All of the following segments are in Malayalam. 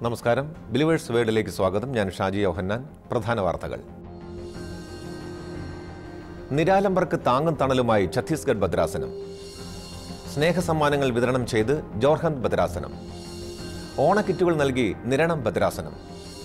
നമസ്കാരം ബിലിവേഴ്സ് വേർഡിലേക്ക് സ്വാഗതം ഞാൻ ഷാജി യോഹന്നാൻ പ്രധാന വാർത്തകൾ നിരാലംബർക്ക് താങ്ങും തണലുമായി ഛത്തീസ്ഗഡ് ഭദ്രാസനം സ്നേഹസമ്മാനങ്ങൾ വിതരണം ചെയ്ത് ജോർഹന്ത് ഭദ്രാസനം ഓണക്കിറ്റുകൾ നൽകി നിരണം ഭദ്രാസനം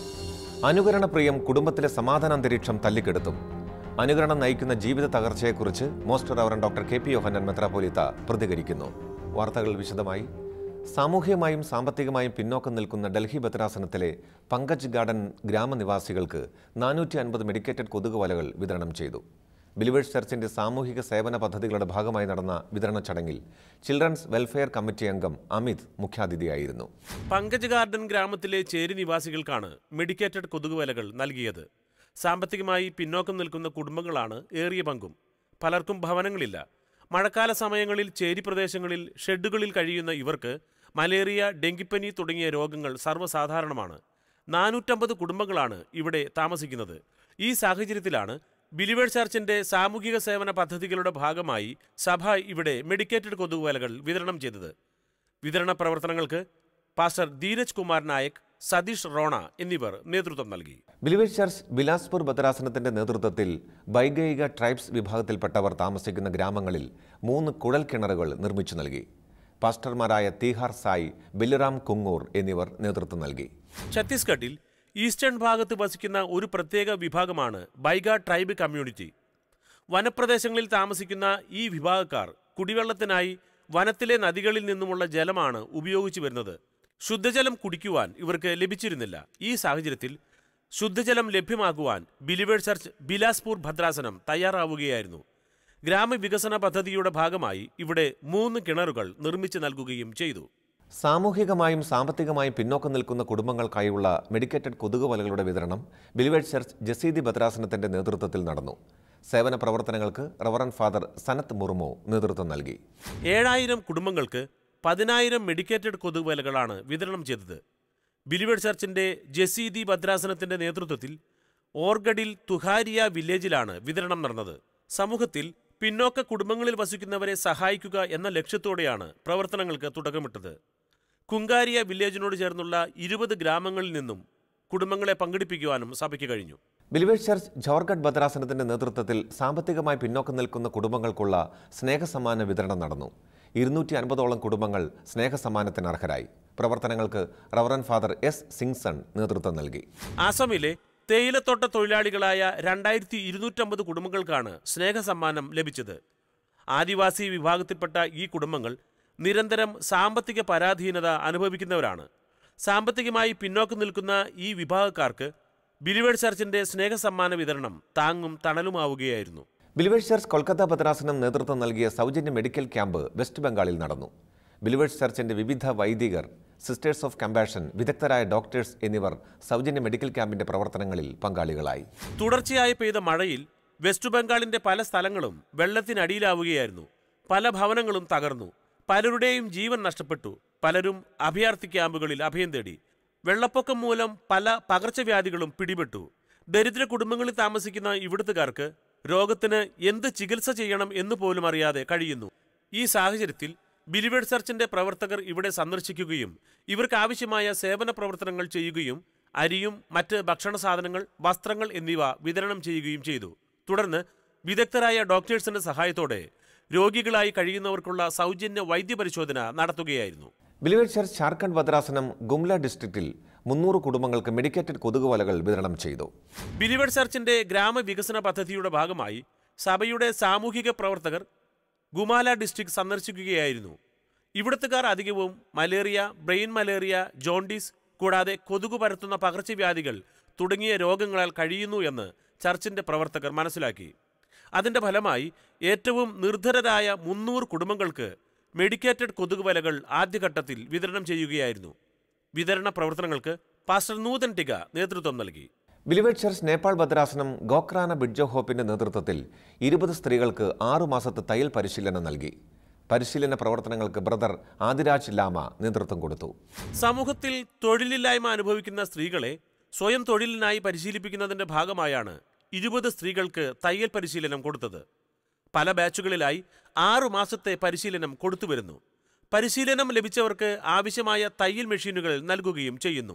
അനുകരണപ്രിയം കുടുംബത്തിലെ സമാധാനാന്തരീക്ഷം തല്ലിക്കെടുത്തും അനുകരണം നയിക്കുന്ന ജീവിത തകർച്ചയെക്കുറിച്ച് most reverend doctor K P Yohannan മെത്രാപോലിത്ത പ്രതികരിക്കുന്നു വാർത്തകൾ വിശദമായി സാമൂഹ്യമായും സാമ്പത്തികമായും പിന്നോക്കം നിൽക്കുന്ന ഡൽഹി ഭദ്രാസനത്തിലെ പങ്കജ് ഗാർഡൻ ഗ്രാമനിവാസികൾക്ക് നാനൂറ്റി അൻപത് മെഡിക്കേറ്റഡ് കൊതുകുവലകൾ വിതരണം ചെയ്തു ബിലിവേഴ്സ് ചർച്ചിന്റെ സാമൂഹിക സേവന പദ്ധതികളുടെ ഭാഗമായി നടന്ന വിതരണ ചടങ്ങിൽ ചിൽഡ്രൻസ് വെൽഫെയർ കമ്മിറ്റി അംഗം അമിത് മുഖ്യാതിഥിയായിരുന്നു പങ്കജ് ഗാർഡൻ ഗ്രാമത്തിലെ ചേരി നിവാസികൾക്കാണ് മെഡിക്കേറ്റഡ് കൊതുകുവലകൾ നൽകിയത് സാമ്പത്തികമായി പിന്നോക്കം നിൽക്കുന്ന കുടുംബങ്ങളാണ് ഏറിയ പങ്കും പലർക്കും ഭവനങ്ങളില്ല മഴക്കാല സമയങ്ങളിൽ ചേരി പ്രദേശങ്ങളിൽ ഷെഡുകളിൽ കഴിയുന്ന ഇവർക്ക് മലേറിയ ഡെങ്കിപ്പനി തുടങ്ങിയ രോഗങ്ങൾ സർവ്വസാധാരണമാണ് നാനൂറ്റമ്പത് കുടുംബങ്ങളാണ് ഇവിടെ താമസിക്കുന്നത് ഈ സാഹചര്യത്തിലാണ് ബിലിവേഴ്സ് ചർച്ചിന്റെ സാമൂഹിക സേവന പദ്ധതികളുടെ ഭാഗമായി സഭ ഇവിടെ മെഡിക്കേറ്റഡ് കൊതുകുവലകൾ വിതരണം ചെയ്തത് വിതരണ പ്രവർത്തനങ്ങൾക്ക് പാസ്റ്റർ ധീരജ് കുമാർ നായക് സതീഷ് റോണ എന്നിവർ നേതൃത്വം നൽകി ബിലിവേഴ്സ് ചർച്ച് ബിലാസ്പൂർ ഭദ്രാസനത്തിന്റെ നേതൃത്വത്തിൽ വൈഗയിക ട്രൈബ്സ് വിഭാഗത്തിൽപ്പെട്ടവർ താമസിക്കുന്ന ഗ്രാമങ്ങളിൽ മൂന്ന് കുഴൽ കിണറുകൾ നിർമ്മിച്ചു നൽകി പാസ്റ്റർമാരായ തീഹാർ സായി ബിലിറാം കുങ്ങൂർ എന്നിവർ നേതൃത്വം നൽകി ഛത്തീസ്ഗഡിൽ ഈസ്റ്റേൺ ഭാഗത്ത് വസിക്കുന്ന ഒരു പ്രത്യേക വിഭാഗമാണ് ബൈഗ ട്രൈബ് കമ്മ്യൂണിറ്റി വനപ്രദേശങ്ങളിൽ താമസിക്കുന്ന ഈ വിഭാഗക്കാർ കുടിവെള്ളത്തിനായി വനത്തിലെ നദികളിൽ നിന്നുമുള്ള ജലമാണ് ഉപയോഗിച്ചു വരുന്നത് ശുദ്ധജലം കുടിക്കുവാൻ ഇവർക്ക് ലഭിച്ചിരുന്നില്ല ഈ സാഹചര്യത്തിൽ ശുദ്ധജലം ലഭ്യമാക്കുവാൻ ബിലിവേഴ്സ് ചർച്ച് ബിലാസ്പൂർ ഭദ്രാസനം തയ്യാറാവുകയായിരുന്നു ഗ്രാമവികസന പദ്ധതിയുടെ ഭാഗമായി ഇവിടെ മൂന്ന് കിണറുകൾ നിർമ്മിച്ചു നൽകുകയും ചെയ്തു സാമൂഹികമായും സാമ്പത്തികമായും പിന്നോക്കം നിൽക്കുന്ന കുടുംബങ്ങൾക്കായുള്ള മെഡിക്കേറ്റഡ് കൊതുകുവലകളുടെ വിതരണം ബിലിവേഴ്സ് ചർച്ച് ജസീദി ഭദ്രാസനത്തിന്റെ നേതൃത്വത്തിൽ നടന്നു സേവന പ്രവർത്തനങ്ങൾക്ക് റവറൻ ഫാദർ സനത്ത് മുർമു നേതൃത്വം നൽകി ഏഴായിരം കുടുംബങ്ങൾക്ക് പതിനായിരം മെഡിക്കേറ്റഡ് കൊതുകുവലകളാണ് വിതരണം ചെയ്തത് ബിലിവേഡ് ചർച്ചിന്റെ ജസീദി ഭദ്രാസനത്തിന്റെ നേതൃത്വത്തിൽ ഓർഗഡിൽ തുഹാരിയ വില്ലേജിലാണ് വിതരണം നടന്നത് സമൂഹത്തിൽ പിന്നോക്ക കുടുംബങ്ങളിൽ വസിക്കുന്നവരെ സഹായിക്കുക എന്ന ലക്ഷ്യത്തോടെയാണ് പ്രവർത്തനങ്ങൾക്ക് തുടക്കമിട്ടത് കുങ്കാരിയ വില്ലേജിനോട് ചേർന്നുള്ള ഇരുപത് ഗ്രാമങ്ങളിൽ നിന്നും കുടുംബങ്ങളെ പങ്കെടുപ്പിക്കുവാനും സഭയ്ക്ക് കഴിഞ്ഞു ബിലിവേഴ്സ് ചർച്ച് ജോർഗഡ് ഭദ്രാസനത്തിന്റെ നേതൃത്വത്തിൽ സാമ്പത്തികമായി പിന്നോക്കം നിൽക്കുന്ന കുടുംബങ്ങൾക്കുള്ള സ്നേഹസമ്മാന വിതരണം നടന്നു ഇരുന്നൂറ്റി അൻപതോളം കുടുംബങ്ങൾ സ്നേഹസമ്മാനത്തിന് അർഹരായി പ്രവർത്തനങ്ങൾക്ക് റവറൻ ഫാദർ എസ് സിങ്സൺ നേതൃത്വം നൽകി ആസാമിലെ തേയിലത്തോട്ട തൊഴിലാളികളായ രണ്ടായിരത്തി ഇരുന്നൂറ്റമ്പത് കുടുംബങ്ങൾക്കാണ് സ്നേഹസമ്മാനം ലഭിച്ചത് ആദിവാസി വിഭാഗത്തിൽപ്പെട്ട ഈ കുടുംബങ്ങൾ നിരന്തരം സാമ്പത്തിക പരാധീനത അനുഭവിക്കുന്നവരാണ് സാമ്പത്തികമായി പിന്നോക്കം നിൽക്കുന്ന ഈ വിഭാഗക്കാർക്ക് ബിലിവേഡ് ചർച്ചിന്റെ സ്നേഹസമ്മാന വിതരണം താങ്ങും തണലുമാവുകയായിരുന്നു ബിലിവേഴ്സ് ചർച്ച് കൊൽക്കത്ത ഭദ്രാസനം നേതൃത്വം നൽകിയ സൗജന്യ മെഡിക്കൽ ക്യാമ്പ് വെസ്റ്റ് ബംഗാളിൽ നടന്നു ബിലിവേഴ്സ് ചർച്ചിന്റെ വിവിധ വൈദികർ സിസ്റ്റേഴ്സ് ഓഫ് കമ്പാഷൻ വിദഗ്ധരായ ഡോക്ടേഴ്സ് എന്നിവർ സൗജന്യ മെഡിക്കൽ ക്യാമ്പിന്റെ പ്രവർത്തനങ്ങളിൽ പങ്കാളികളായി തുടർച്ചയായി പെയ്ത മഴയിൽ വെസ്റ്റ് ബംഗാളിന്റെ പല സ്ഥലങ്ങളും വെള്ളത്തിനടിയിലാവുകയായിരുന്നു പല ഭവനങ്ങളും തകർന്നു പലരുടെയും ജീവൻ നഷ്ടപ്പെട്ടു പലരും അഭയാർത്ഥി ക്യാമ്പുകളിൽ അഭയം തേടി വെള്ളപ്പൊക്കം മൂലം പല പകർച്ചവ്യാധികളും പിടിപെട്ടു ദരിദ്ര കുടുംബങ്ങളിൽ താമസിക്കുന്ന ഇവിടുത്തുകാർക്ക് രോഗത്തിന് എന്ത് ചികിത്സ ചെയ്യണം എന്ന് പോലും അറിയാതെ കഴിയുന്നു ഈ സാഹചര്യത്തിൽ ബിലിവേഡ് ചർച്ചിന്റെ പ്രവർത്തകർ ഇവിടെ സന്ദർശിക്കുകയും ഇവർക്ക് ആവശ്യമായ സേവന പ്രവർത്തനങ്ങൾ ചെയ്യുകയും അരിയും മറ്റ് ഭക്ഷണ സാധനങ്ങൾ വസ്ത്രങ്ങൾ എന്നിവ വിതരണം ചെയ്യുകയും ചെയ്തു തുടർന്ന് വിദഗ്ധരായ ഡോക്ടേഴ്സിന്റെ സഹായത്തോടെ രോഗികളായി കഴിയുന്നവർക്കുള്ള സൗജന്യ വൈദ്യപരിശോധന നടത്തുകയായിരുന്നു ബിലിവേഴ്സ് ചർച്ച് ജാർഖണ്ഡ് ഭദ്രാസനം ഗുംല ഡിസ്ട്രിക്റ്റിൽ മുന്നൂറ് കുടുംബങ്ങൾക്ക് മെഡിക്കേറ്റഡ് കൊതുകുവലകൾ വിതരണം ചെയ്തു ബിലിവേഡ് ചർച്ചിന്റെ ഗ്രാമവികസന പദ്ധതിയുടെ ഭാഗമായി സഭയുടെ സാമൂഹിക പ്രവർത്തകർ ഗുമാല ഡിസ്ട്രിക്ട് സന്ദർശിക്കുകയായിരുന്നു ഇവിടുത്തുകാർ അധികവും മലേറിയ ബ്രെയിൻ മലേറിയ ജോണ്ടിസ് കൂടാതെ കൊതുകു പരത്തുന്ന പകർച്ചവ്യാധികൾ തുടങ്ങിയ രോഗങ്ങളാൽ കഴിയുന്നു എന്ന് ചർച്ചിന്റെ പ്രവർത്തകർ മനസ്സിലാക്കി അതിന്റെ ഫലമായി ഏറ്റവും നിർധരരായ മുന്നൂറ് കുടുംബങ്ങൾക്ക് മെഡിക്കേറ്റഡ് കൊതുകുവലകൾ ആദ്യഘട്ടത്തിൽ വിതരണം ചെയ്യുകയായിരുന്നു വിതരണ പ്രവർത്തനങ്ങൾക്ക് പാസ്റ്റർ നൂതൻ ടിക നേതൃത്വം നൽകി ബിലിവേഡ് ചർച്ച് നേപ്പാൾ ഭദ്രാസനം ഗോക്രാന ബിഡ്ജോ ഹോപ്പിന്റെ നേതൃത്വത്തിൽ ഇരുപത് സ്ത്രീകൾക്ക് ആറു മാസത്തെ തയ്യൽ പരിശീലനം നൽകി പരിശീലന പ്രവർത്തനങ്ങൾക്ക് ബ്രദർ ആദിരാജ് ലാമ നേതൃത്വം കൊടുത്തു സമൂഹത്തിൽ തൊഴിലില്ലായ്മ അനുഭവിക്കുന്ന സ്ത്രീകളെ സ്വയം തൊഴിലിനായി പരിശീലിപ്പിക്കുന്നതിന്റെ ഭാഗമായാണ് ഇരുപത് സ്ത്രീകൾക്ക് തയ്യൽ പരിശീലനം കൊടുത്തത് പല ബാച്ചുകളിലായി ആറു മാസത്തെ പരിശീലനം കൊടുത്തുവരുന്നു പരിശീലനം ലഭിച്ചവർക്ക് ആവശ്യമായ തയ്യൽ മെഷീനുകൾ നൽകുകയും ചെയ്യുന്നു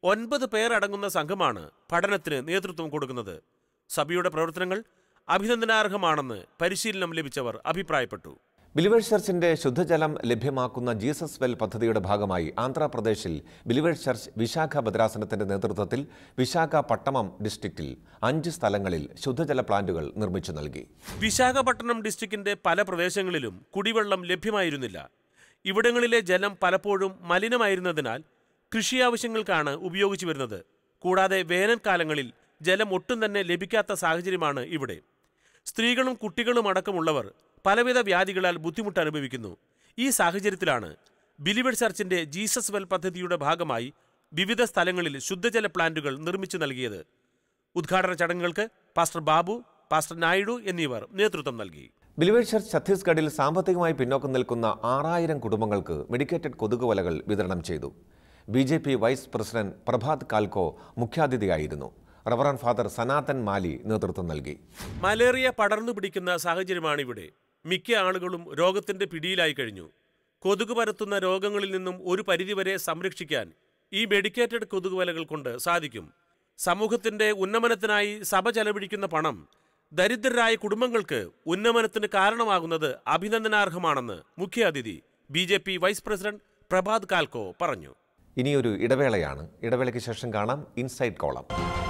ഒൻപത് പേരടങ്ങുന്ന സംഘമാണ് പഠനത്തിന് നേതൃത്വം കൊടുക്കുന്നത് സഭയുടെ പ്രവർത്തനങ്ങൾ അഭിനന്ദനാർഹമാണെന്ന് പരിശീലനം ലഭിച്ചവർ അഭിപ്രായപ്പെട്ടു ബിലിവേഴ്സ് ചർച്ചിന്റെ ശുദ്ധജലം ലഭ്യമാക്കുന്ന ജീസസ് വെൽ പദ്ധതിയുടെ ഭാഗമായി ആന്ധ്രാപ്രദേശിൽ ബിലിവേഴ്സ് ചർച്ച് വിശാഖ ഭദ്രാസനത്തിന്റെ നേതൃത്വത്തിൽ വിശാഖ പട്ടമം ഡിസ്ട്രിക്റ്റിൽ അഞ്ച് സ്ഥലങ്ങളിൽ ശുദ്ധജല പ്ലാന്റുകൾ നിർമ്മിച്ചു നൽകി വിശാഖപട്ടണം ഡിസ്ട്രിക്റ്റിന്റെ പല പ്രദേശങ്ങളിലും കുടിവെള്ളം ലഭ്യമായിരുന്നില്ല ഇവിടങ്ങളിലെ ജലം പലപ്പോഴും മലിനമായിരുന്നതിനാൽ കൃഷി ആവശ്യങ്ങൾക്കാണ് ഉപയോഗിച്ചു വരുന്നത് കൂടാതെ വേനൽക്കാലങ്ങളിൽ ജലം ഒട്ടും തന്നെ ലഭിക്കാത്ത സാഹചര്യമാണ് ഇവിടെ സ്ത്രീകളും കുട്ടികളും അടക്കമുള്ളവർ പലവിധ വ്യാധികളാൽ ബുദ്ധിമുട്ട് അനുഭവിക്കുന്നു ഈ സാഹചര്യത്തിലാണ് ബിലിവർ ചർച്ചിന്റെ ജീസസ് വെൽ പദ്ധതിയുടെ ഭാഗമായി വിവിധ സ്ഥലങ്ങളിൽ ശുദ്ധജല പ്ലാന്റുകൾ നിർമ്മിച്ചു നൽകിയത് ഉദ്ഘാടന ചടങ്ങുകൾക്ക് പാസ്റ്റർ ബാബു പാസ്റ്റർ നായിഡു എന്നിവർ നേതൃത്വം നൽകി ബിലിവേഴ്സ് ചർച്ച് ഛത്തീസ്ഗഡിൽ സാമ്പത്തികമായി പിന്നോക്കം നിൽക്കുന്ന ആറായിരം കുടുംബങ്ങൾക്ക് മെഡിക്കേറ്റഡ് കൊതുകുവലകൾ വിതരണം ചെയ്തു B J P vice president Prabhat കാൽക്കോ മുഖ്യാതിഥിയായിരുന്നു റവറൻ ഫാദർ സനാതൻ മാലി നേതൃത്വം നൽകി മലേറിയ പടർന്നു പിടിക്കുന്ന സാഹചര്യമാണിവിടെ മിക്ക ആളുകളും രോഗത്തിന്റെ പിടിയിലായി കഴിഞ്ഞു കൊതുക് പരത്തുന്ന രോഗങ്ങളിൽ നിന്നും ഒരു പരിധിവരെ സംരക്ഷിക്കാൻ ഈ മെഡിക്കേറ്റഡ് കൊതുകുവലകൾ കൊണ്ട് സാധിക്കും സമൂഹത്തിന്റെ ഉന്നമനത്തിനായി സഭ ചെലവഴിക്കുന്ന പണം ദരിദ്രരായ കുടുംബങ്ങൾക്ക് ഉന്നമനത്തിന് കാരണമാകുന്നത് അഭിനന്ദനാർഹമാണെന്ന് മുഖ്യാതിഥി B J P vice president Prabhat കാൽക്കോ പറഞ്ഞു ഇനിയൊരു ഇടവേളയാണ് ഇടവേളയ്ക്ക് ശേഷം കാണാം ഇൻസൈഡ് കോളം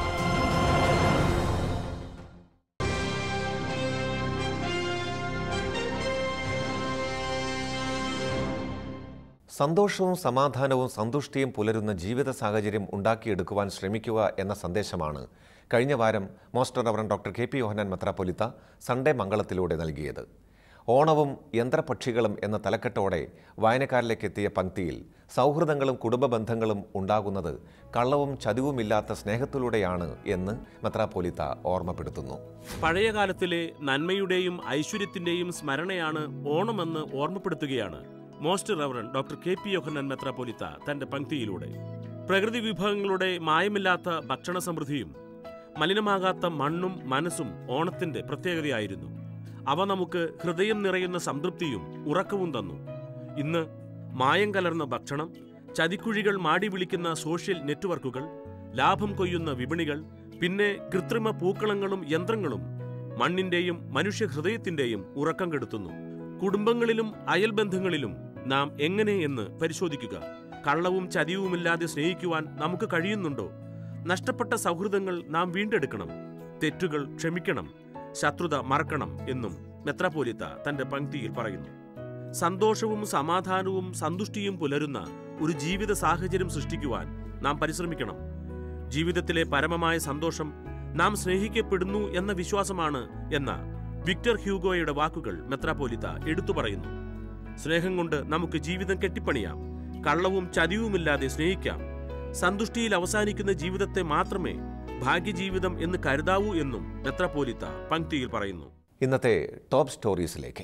സന്തോഷവും സമാധാനവും സന്തുഷ്ടിയും പുലരുന്ന ജീവിത സാഹചര്യം ഉണ്ടാക്കിയെടുക്കുവാൻ ശ്രമിക്കുക എന്ന സന്ദേശമാണ് കഴിഞ്ഞ വാരം most reverend doctor K P Yohannan മെത്രാപ്പൊലിത്ത സൺഡേ മംഗളത്തിലൂടെ നൽകിയത് ഓണവും യന്ത്രപക്ഷികളും എന്ന തലക്കെട്ടോടെ വായനക്കാരിലേക്ക് എത്തിയ പങ്ക്തിയിൽ സൗഹൃദങ്ങളും കുടുംബ ബന്ധങ്ങളും ഉണ്ടാകുന്നത് കള്ളവും ചതിവുമില്ലാത്ത സ്നേഹത്തിലൂടെയാണ് എന്ന് മെത്രാപ്പൊലിത്ത ഓർമ്മപ്പെടുത്തുന്നു പഴയ കാലത്തിലെ നന്മയുടെയും ഐശ്വര്യത്തിന്റെയും സ്മരണയാണ് ഓണമെന്ന് ഓർമ്മപ്പെടുത്തുകയാണ് most reverend doctor K P Yohannan മെത്രാപ്പൊലിത്ത തന്റെ പങ്ക്തിയിലൂടെ പ്രകൃതി വിഭവങ്ങളുടെ മായമില്ലാത്ത ഭക്ഷണ സമൃദ്ധിയും മലിനമാകാത്ത മണ്ണും മനസ്സും ഓണത്തിന്റെ പ്രത്യേകതയായിരുന്നു അവ നമുക്ക് ഹൃദയം നിറയുന്ന സംതൃപ്തിയും ഉറക്കവും തന്നു ഇന്ന് മായം കലർന്ന ഭക്ഷണം ചതിക്കുഴികൾ മാടി വിളിക്കുന്ന സോഷ്യൽ നെറ്റ്വർക്കുകൾ ലാഭം കൊയ്യുന്ന വിപണികൾ പിന്നെ കൃത്രിമ പൂക്കളങ്ങളും യന്ത്രങ്ങളും മണ്ണിന്റെയും മനുഷ്യ ഹൃദയത്തിന്റെയും ഉറക്കം കെടുത്തുന്നു കുടുംബങ്ങളിലും അയൽബന്ധങ്ങളിലും നാം എങ്ങനെ എന്ന് പരിശോധിക്കുക കള്ളവും ചതിവുമില്ലാതെ സ്നേഹിക്കുവാൻ നമുക്ക് കഴിയുന്നുണ്ടോ നഷ്ടപ്പെട്ട സൗഹൃദങ്ങൾ നാം വീണ്ടെടുക്കണം തെറ്റുകൾ ക്ഷമിക്കണം ശത്രുത മറക്കണം എന്നും മെത്രാപോലിത്ത തന്റെ പങ്ക്തിയിൽ പറയുന്നു സന്തോഷവും സമാധാനവും സന്തുഷ്ടിയും പുലരുന്ന ഒരു ജീവിത സാഹചര്യം സൃഷ്ടിക്കുവാൻ നാം പരിശ്രമിക്കണം ജീവിതത്തിലെ പരമമായ സന്തോഷം നാം സ്നേഹിക്കപ്പെടുന്നു എന്ന വിശ്വാസമാണ് എന്ന വിക്ടർ ഹ്യൂഗോയുടെ വാക്കുകൾ മെത്രാപോലിത്ത എടുത്തു പറയുന്നു സ്നേഹം കൊണ്ട് നമുക്ക് ജീവിതം കെട്ടിപ്പണിയാം കള്ളവും ചതിവുമില്ലാതെ സ്നേഹിക്കാം സന്തുഷ്ടിയിൽ അവസാനിക്കുന്ന ജീവിതത്തെ മാത്രമേ ഭാഗ്യജീവിതം എന്ന് കരുതാവൂ എന്നും മെത്രാപോലിത്ത പങ്ക്തിയിൽ പറയുന്നു ഇന്നത്തെ ടോപ്പ് സ്റ്റോറീസിലേക്ക്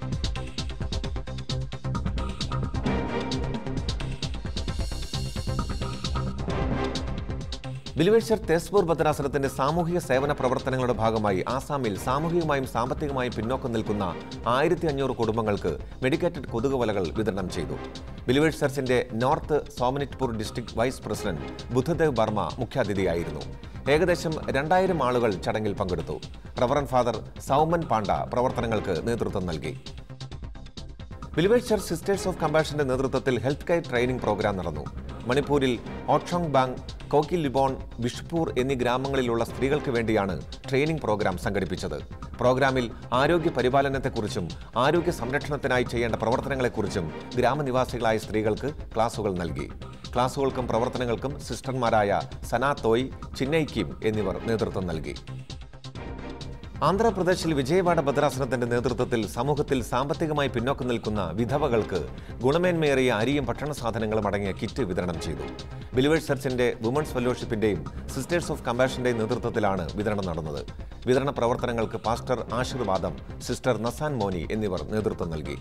ബിലിവേഴ്സർ തേസ്പൂർ ഭദ്രാസനത്തിന്റെ സാമൂഹിക സേവന പ്രവർത്തനങ്ങളുടെ ഭാഗമായി ആസാമിൽ സാമൂഹികമായും സാമ്പത്തികമായും പിന്നോക്കം നിൽക്കുന്ന ആയിരത്തി അഞ്ഞൂറ് കുടുംബങ്ങൾക്ക് മെഡിക്കേറ്റഡ് കൊതുകുവലകൾ വിതരണം ചെയ്തു ബിലിവേഴ്സ് ചർച്ചിന്റെ north Sonitpur district vice president Buddhadev Barma മുഖ്യാതിഥിയായിരുന്നു ഏകദേശം രണ്ടായിരം ആളുകൾ ചടങ്ങിൽ പങ്കെടുത്തു റവറൻ ഫാദർ സൗമൻ പാണ്ഡ പ്രവർത്തനങ്ങൾക്ക് നേതൃത്വം നൽകി ബിലിവേഴ്സ് ചർച്ച് സിസ്റ്റേഴ്സ് ഓഫ് കമ്പാഷന്റെ നേതൃത്വത്തിൽ ഹെൽത്ത് കെയർ ട്രെയിനിംഗ് പ്രോഗ്രാം നടന്നു മണിപ്പൂരിൽ ഓക്ഷോങ് ബാങ് കോക്കി ലിബോൺ ബിഷ്പൂർ എന്നീ ഗ്രാമങ്ങളിലുള്ള സ്ത്രീകൾക്ക് വേണ്ടിയാണ് ട്രെയിനിംഗ് പ്രോഗ്രാം സംഘടിപ്പിച്ചത് പ്രോഗ്രാമിൽ ആരോഗ്യ പരിപാലനത്തെക്കുറിച്ചും ആരോഗ്യ സംരക്ഷണത്തിനായി ചെയ്യേണ്ട പ്രവർത്തനങ്ങളെക്കുറിച്ചും ഗ്രാമനിവാസികളായ സ്ത്രീകൾക്ക് ക്ലാസുകൾ നൽകി ക്ലാസുകൾക്കും പ്രവർത്തനങ്ങൾക്കും സിസ്റ്റർമാരായ സനാ തോയ് ചിന്നൈ കിം എന്നിവർ നേതൃത്വം നൽകി ആന്ധ്രാപ്രദേശിൽ വിജയവാഡ ഭദ്രാസനത്തിന്റെ നേതൃത്വത്തിൽ സമൂഹത്തിൽ സാമ്പത്തികമായി പിന്നോക്കം നിൽക്കുന്ന വിധവകൾക്ക് ഗുണമേന്മയേറിയ അരിയും ഭക്ഷണ സാധനങ്ങളും അടങ്ങിയ കിറ്റ് വിതരണം ചെയ്തു ബിലിവേഴ്സ് ചർച്ചിന്റെ വുമൺസ് ഫെലോഷിപ്പിന്റെയും സിസ്റ്റേഴ്സ് ഓഫ് കമ്പാഷന്റെയും നേതൃത്വത്തിലാണ് വിതരണം നടന്നത് വിതരണ പ്രവർത്തനങ്ങൾക്ക് പാസ്റ്റർ ആശീർവാദം സിസ്റ്റർ നസാൻ മോനി എന്നിവർ നേതൃത്വം നൽകി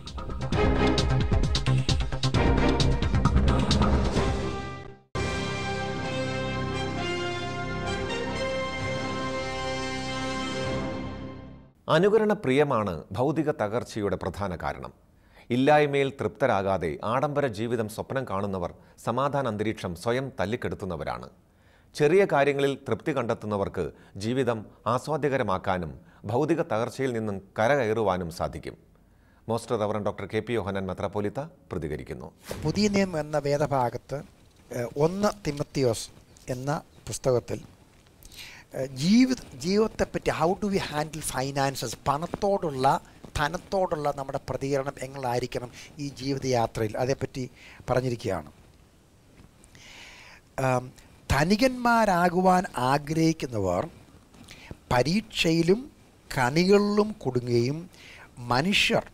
അനുകരണ പ്രിയമാണ് ഭൗതിക തകർച്ചയുടെ പ്രധാന കാരണം ഇല്ലായ്മയിൽ തൃപ്തരാകാതെ ആഡംബര ജീവിതം സ്വപ്നം കാണുന്നവർ സമാധാന അന്തരീക്ഷം സ്വയം തല്ലിക്കെടുത്തുന്നവരാണ് ചെറിയ കാര്യങ്ങളിൽ തൃപ്തി കണ്ടെത്തുന്നവർക്ക് ജീവിതം ആസ്വാദ്യകരമാക്കാനും ഭൗതിക തകർച്ചയിൽ നിന്നും കരകയറുവാനും സാധിക്കും most reverend doctor K P Yohannan മെത്രാപ്പോലിത്ത പ്രതികരിക്കുന്നു പുതിയ നിയമം എന്ന വേദഭാഗത്ത് ഏഹ്, ഒന്ന് തിമത്തിയോസ് എന്ന പുസ്തകത്തിൽ ഏഹ്, ജീവിത ജീവിതത്തെപ്പറ്റി how do we handle finances പണത്തോടുള്ള ധനത്തോടുള്ള നമ്മുടെ പ്രതികരണം എങ്ങനെയായിരിക്കണം ഈ ജീവിതയാത്രയിൽ അതേപ്പറ്റി പറഞ്ഞിരിക്കുകയാണ് ആം, ധനികന്മാരാകുവാൻ ആഗ്രഹിക്കുന്നവർ പരീക്ഷയിലും കണികളിലും കുടുങ്ങുകയും മനുഷ്യർ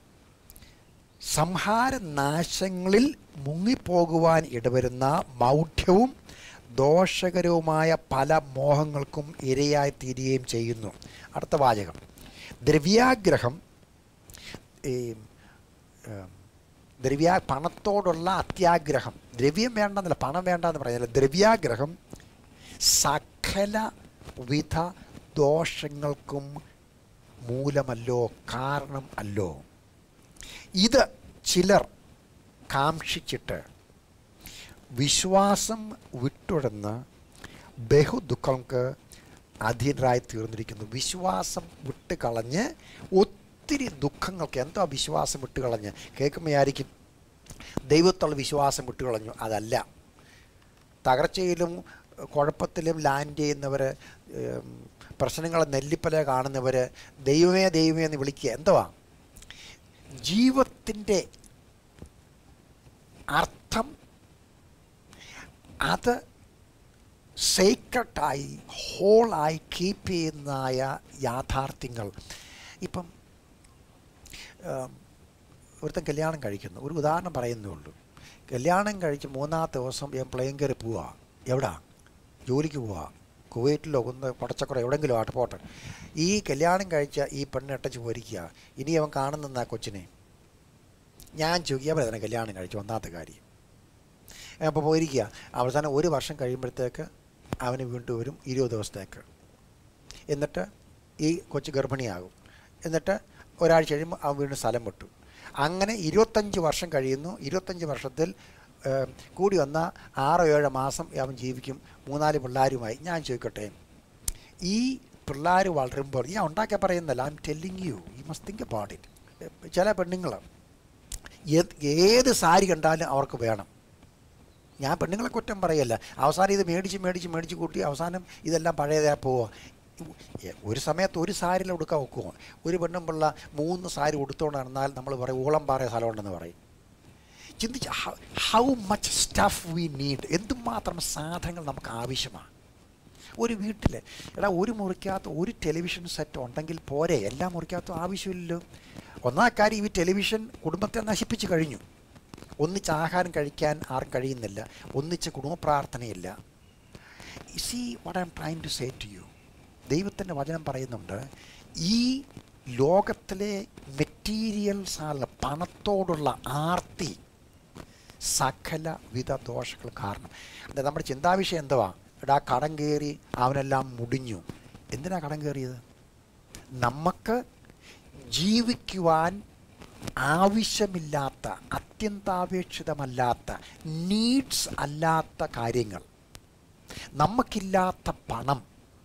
സംഹാരനാശങ്ങളിൽ മുങ്ങിപ്പോകുവാൻ ഇടവരുന്ന മൗഢ്യവും ദോഷകരവുമായ പല മോഹങ്ങൾക്കും ഇരയായി തീരുകയും ചെയ്യുന്നു അടുത്ത വാചകം ദ്രവ്യാഗ്രഹം ഈ ഏം, ദ്രവ്യ പണത്തോടുള്ള അത്യാഗ്രഹം ദ്രവ്യം വേണ്ടെന്നല്ല പണം വേണ്ടെന്ന് പറയുന്നില്ല ദ്രവ്യാഗ്രഹം സകല വിധ ദോഷങ്ങൾക്കും മൂലമല്ലോ കാരണം അല്ലോ ഇത് ചിലർ കാക്ഷിച്ചിട്ട് വിശ്വാസം വിട്ടുടന്ന് ബഹുദുഃഖങ്ങൾക്ക് അധീനരായി തീർന്നിരിക്കുന്നു വിശ്വാസം വിട്ട് കളഞ്ഞ് ഒത്തിരി ദുഃഖങ്ങൾക്ക് എന്തോ വിശ്വാസം വിട്ട് കളഞ്ഞ് കേൾക്കുമ്പോൾ ആയിരിക്കും ദൈവത്തുള്ള വിശ്വാസം വിട്ട് കളഞ്ഞു അതല്ല തകർച്ചയിലും കുഴപ്പത്തിലും ലാൻഡ് ചെയ്യുന്നവർ പ്രശ്നങ്ങളെ നെല്ലിപ്പല കാണുന്നവർ ദൈവമേ ദൈവമേ എന്ന് വിളിക്കുക എന്തുവാ ജീവിതത്തിൻ്റെ അർത്ഥം അത് സേക്രട്ടായി ഹോളായി കീപ്പ് ചെയ്യുന്നതായ യാഥാർത്ഥ്യങ്ങൾ ഇപ്പം ആം, ഒരുത്തൻ കല്യാണം കഴിക്കുന്നു ഒരു ഉദാഹരണം പറയുന്നേ ഉള്ളൂ കല്യാണം കഴിച്ച് മൂന്നാമത്തെ ദിവസം ഞാൻ പ്ലെയിൻ കയറി പോവാ എവിടാ ജോലിക്ക് പോവാ കുവൈറ്റിലോ ഒന്ന് പടച്ചക്കുറ എവിടെയെങ്കിലും ആട്ടെ പോട്ടെ ഈ കല്യാണം കഴിച്ച ഈ പെണ്ണ് എട്ടച്ച് പോരിക്കുക ഇനി അവൻ കാണുന്ന കൊച്ചിനെ ഞാൻ ചോദിക്കുക അവരെ തന്നെ കല്യാണം കഴിച്ചു ഒന്നാമത്തെ കാര്യം അപ്പോൾ പോയിരിക്കുക അവസാനം ഒരു വർഷം കഴിയുമ്പോഴത്തേക്ക് അവന് വീണ്ടും വരും ഇരുപത് ദിവസത്തേക്ക് എന്നിട്ട് ഈ കൊച്ചു ഗർഭിണിയാകും എന്നിട്ട് ഒരാഴ്ച കഴിയുമ്പോൾ അവൻ വീണ്ടും സ്ഥലം വിട്ടു അങ്ങനെ ഇരുപത്തഞ്ച് വർഷം കഴിയുന്നു ഇരുപത്തഞ്ച് വർഷത്തിൽ ഏഹ്, കൂടി വന്ന ആറോ ഏഴോ മാസം അവൻ ജീവിക്കും മൂന്നാല് പിള്ളേരുമായി ഞാൻ ചോദിക്കട്ടെ ഈ പിള്ളേർ വളരുമ്പോൾ ഞാൻ ഉണ്ടാക്കിയ പറയുന്നല്ല I'm telling you you must think about it ചില പെണ്ണുങ്ങൾ ഏത് ഏത് സാരി കണ്ടാലും അവർക്ക് വേണം ഞാൻ പെണ്ണുങ്ങളെ കുറ്റം പറയല്ല അവസാനം ഇത് മേടിച്ച് മേടിച്ച് മേടിച്ച് കൂട്ടി അവസാനം ഇതെല്ലാം പഴയതാ പോവുക ഒരു സമയത്ത് ഒരു സാരിയിൽ ഉടുക്കാൻ ഒക്കുമോ ഒരു പെണ്ണും പിള്ള മൂന്ന് സാരി ഉടുത്തോണ്ട് നടന്നാൽ നമ്മൾ പറയും ഊളം പാറ സ്ഥലമുണ്ടെന്ന് പറയും ചിന്തിച്ച് how much stuff we need എന്തുമാത്രം സാധനങ്ങൾ നമുക്ക് ആവശ്യമാണ് ഒരു വീട്ടിൽ എടാ ഒരു മുറിക്കകത്ത് ഒരു ടെലിവിഷൻ സെറ്റ് ഉണ്ടെങ്കിൽ പോരെ എല്ലാ മുറിക്കകത്തും ആവശ്യമില്ലല്ലോ ഒന്നാം കാര്യം ഈ ടെലിവിഷൻ കുടുംബത്തെ നശിപ്പിച്ച് കഴിഞ്ഞു ഒന്നിച്ച് ആഹാരം കഴിക്കാൻ ആർക്കും കഴിയുന്നില്ല ഒന്നിച്ച് കുടുംബ പ്രാർത്ഥനയില്ല see what I'm trying to say to you ദൈവത്തിൻ്റെ വചനം പറയുന്നുണ്ട് ഈ ലോകത്തിലെ മെറ്റീരിയൽസ് ആണ് പണത്തോടുള്ള ആർത്തി സകല വിധ ദോഷങ്ങൾ കാരണം എന്താ നമ്മുടെ ചിന്താവിഷയം എന്തുവാ എടാ കടം കയറി അവനെല്ലാം മുടിഞ്ഞു എന്തിനാ കടം കയറിയത് നമുക്ക് ജീവിക്കുവാൻ ആവശ്യമില്ലാത്ത അത്യന്താപേക്ഷിതമല്ലാത്ത നീഡ്സ് അല്ലാത്ത കാര്യങ്ങൾ നമുക്കില്ലാത്ത പണം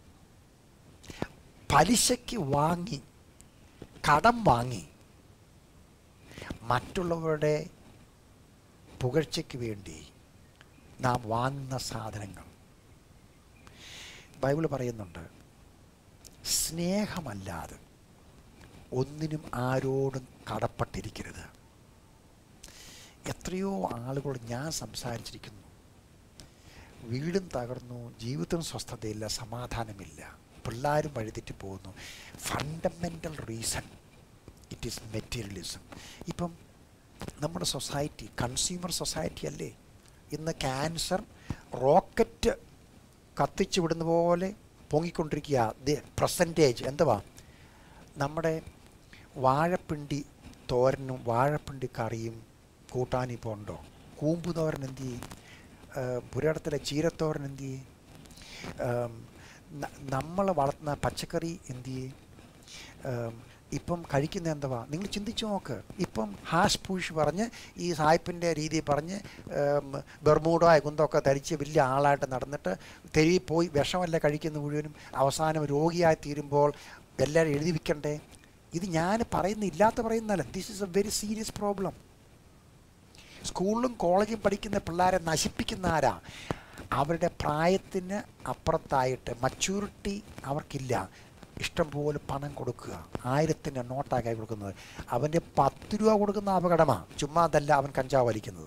പലിശയ്ക്ക് വാങ്ങി കടം വാങ്ങി മറ്റുള്ളവരുടെ പുകഴ്ചയ്ക്ക് വേണ്ടി നാം വാങ്ങുന്ന സാധനങ്ങൾ ബൈബിൾ പറയുന്നുണ്ട് സ്നേഹമല്ലാതെ ഒന്നിനും ആരോടും കടപ്പെട്ടിരിക്കരുത് എത്രയോ ആളുകൾ ഞാൻ സംസാരിച്ചിരിക്കുന്നു വീടും തകർന്നു ജീവിതം സ്വസ്ഥതയില്ല സമാധാനമില്ല പിള്ളേരും വഴിതെറ്റി പോകുന്നു fundamental reason it is materialism ഇപ്പം നമ്മുടെ സൊസൈറ്റി കൺസ്യൂമർ സൊസൈറ്റി അല്ലേ ഇന്ന് ക്യാൻസർ റോക്കറ്റ് കത്തിച്ചു വിടുന്ന പോലെ പൊങ്ങിക്കൊണ്ടിരിക്കുക പ്രസൻറ്റേജ് എന്തുവാ നമ്മുടെ വാഴപ്പിണ്ടി തോരനും വാഴപ്പിണ്ടി കറിയും കൂട്ടാനും ഇപ്പോൾ ഉണ്ടോ കൂമ്പ് തോരൻ എന്ത് ചെയ്യും പുരടത്തിലെ ചീരത്തോരൻ എന്ത് ചെയ്യും നമ്മൾ വളർത്തുന്ന പച്ചക്കറി എന്ത് ചെയ്യും ഇപ്പം കഴിക്കുന്ന എന്തുവാ നിങ്ങൾ ചിന്തിച്ചു നോക്ക് ഇപ്പം ഹാഷ് പൂഷ് പറഞ്ഞ് ഈ സായിപ്പിൻ്റെ രീതി പറഞ്ഞ് ഉം, ബെർമൂഡോ കുന്തൊക്കെ ധരിച്ച് വലിയ ആളായിട്ട് നടന്നിട്ട് തെരുവിൽ പോയി വിഷമല്ല കഴിക്കുന്ന മുഴുവനും അവസാനം രോഗിയായി തീരുമ്പോൾ എല്ലാവരും എഴുതി വെക്കണ്ടേ ഇത് ഞാൻ പറയുന്ന ഇല്ലാത്ത പറയുന്നതല്ല this is a very serious problem സ്കൂളിലും കോളേജിലും പഠിക്കുന്ന പിള്ളേരെ നശിപ്പിക്കുന്ന ആരാ അവരുടെ പ്രായത്തിന് അപ്പുറത്തായിട്ട് മച്യൂരിറ്റി അവർക്കില്ല ഇഷ്ടംപോലെ പണം കൊടുക്കുക ആയിരത്തിൻ്റെ നോട്ടാക്കി കൊടുക്കുന്നത് അവൻ്റെ പത്ത് രൂപ കൊടുക്കുന്ന അപകടമാണ് ചുമ്മാ അതല്ല അവൻ കഞ്ചാവ് വലിക്കുന്നത്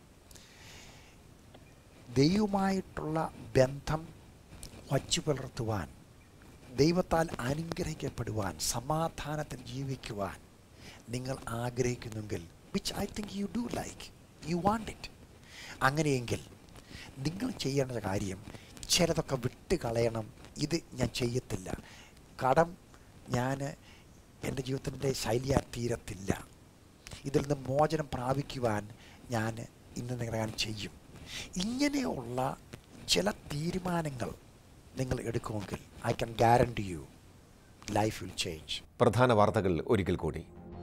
ദൈവമായിട്ടുള്ള ബന്ധം വച്ചു പുലർത്തുവാൻ ദൈവത്താൽ അനുഗ്രഹിക്കപ്പെടുവാൻ സമാധാനത്തിൽ ജീവിക്കുവാൻ നിങ്ങൾ ആഗ്രഹിക്കുന്നെങ്കിൽ which I think you do like you want it അങ്ങനെയെങ്കിൽ നിങ്ങൾ ചെയ്യേണ്ട കാര്യം ചിലതൊക്കെ വിട്ട് കളയണം ഇത് ഞാൻ ചെയ്യത്തില്ല കടം ഞാൻ എൻ്റെ ജീവിതത്തിൻ്റെ ശൈലിയാ തീരത്തില്ല ഇതിൽ നിന്ന് മോചനം പ്രാപിക്കുവാൻ ഞാൻ ഇന്ന് ഞാൻ ചെയ്യും ഇങ്ങനെയുള്ള ചില തീരുമാനങ്ങൾ നിങ്ങൾ എടുക്കുമെങ്കിൽ I can guarantee you life will change പ്രധാന വാർത്തകൾ ഒരിക്കൽ കൂടി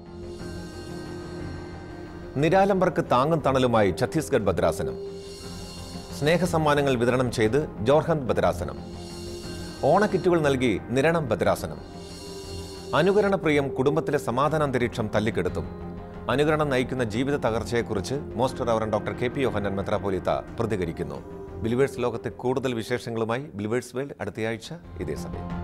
നിരാലംബർക്ക് താങ്ങും തണലുമായി ഛത്തീസ്ഗഡ് ഭദ്രാസനം സ്നേഹസമ്മാനങ്ങൾ വിതരണം ചെയ്ത് ജോർഹന്ത് ഭദ്രാസനം ഓണക്കിറ്റുകൾ നൽകി നിരണം ഭദ്രാസനം അനുകരണപ്രിയം കുടുംബത്തിലെ സമാധാനാന്തരീക്ഷം തല്ലിക്കെടുത്തും അനുകരണം നയിക്കുന്ന ജീവിത തകർച്ചയെക്കുറിച്ച് most reverend doctor K P Yohannan മെത്രാപോലിത്ത പ്രതികരിക്കുന്നു ബിലിവേഴ്സ് ലോകത്തെ കൂടുതൽ വിശേഷങ്ങളുമായി ബിലിവേഴ്സ് വേൾഡ് അടുത്തയാഴ്ച ഇതേ സമയം